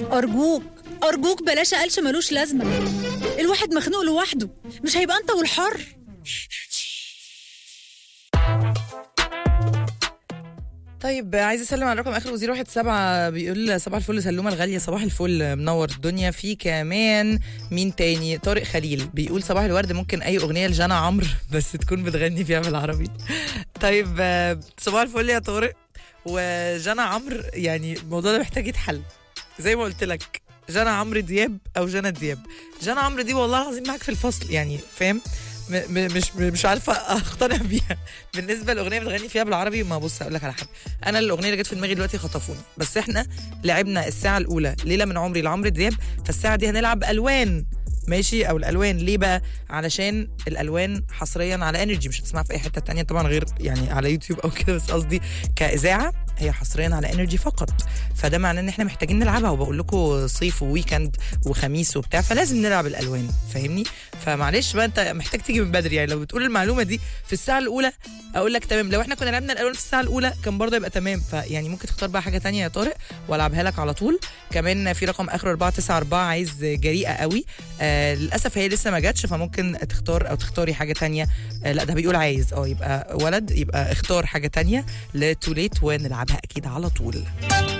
أرجوك أرجوك بلاش قلش ملوش لازمة الواحد مخنوق لوحده مش هيبقى أنت والحر طيب عايز اسلم على رقم اخره 017 بيقول صباح الفل سلومه الغاليه صباح الفل منور الدنيا في كمان مين تاني طارق خليل بيقول صباح الورد ممكن اي اغنيه لجانا عمرو بس تكون بتغني فيها بالعربي طيب آه، صباح الفل يا طارق وجانا عمرو يعني الموضوع ده محتاج يتحل زي ما قلت لك جانا عمرو دياب او جانا دياب جانا عمرو دي والله العظيم معاك في الفصل يعني فاهم م- م- مش مش عارفه اقتنع بيها بالنسبه للاغنيه بتغني فيها بالعربي ما بص اقول لك على حاجه انا الاغنيه اللي جت في دماغي دلوقتي خطفوني بس احنا لعبنا الساعه الاولى ليله من عمري لعمرو دياب فالساعه دي هنلعب الوان ماشي او الالوان ليه بقى علشان الالوان حصريا على انرجي مش هتسمعها في اي حته تانية طبعا غير يعني على يوتيوب او كده بس قصدي كاذاعه هي حصريا على انرجي فقط فده معناه ان احنا محتاجين نلعبها وبقول لكم صيف وويكند وخميس وبتاع فلازم نلعب الالوان فاهمني فمعلش بقى انت محتاج تيجي من بدري يعني لو بتقول المعلومه دي في الساعه الاولى اقول لك تمام لو احنا كنا لعبنا الالوان في الساعه الاولى كان برضه يبقى تمام فيعني ممكن تختار بقى حاجه تانية يا طارق والعبها لك على طول كمان في رقم اخره 494 عايز جريئه قوي آه للاسف هي لسه ما جاتش فممكن تختار او تختاري حاجه تانية آه لا ده بيقول عايز اه يبقى ولد يبقى اختار حاجه تانية لتوليت ونلعبها اكيد على طول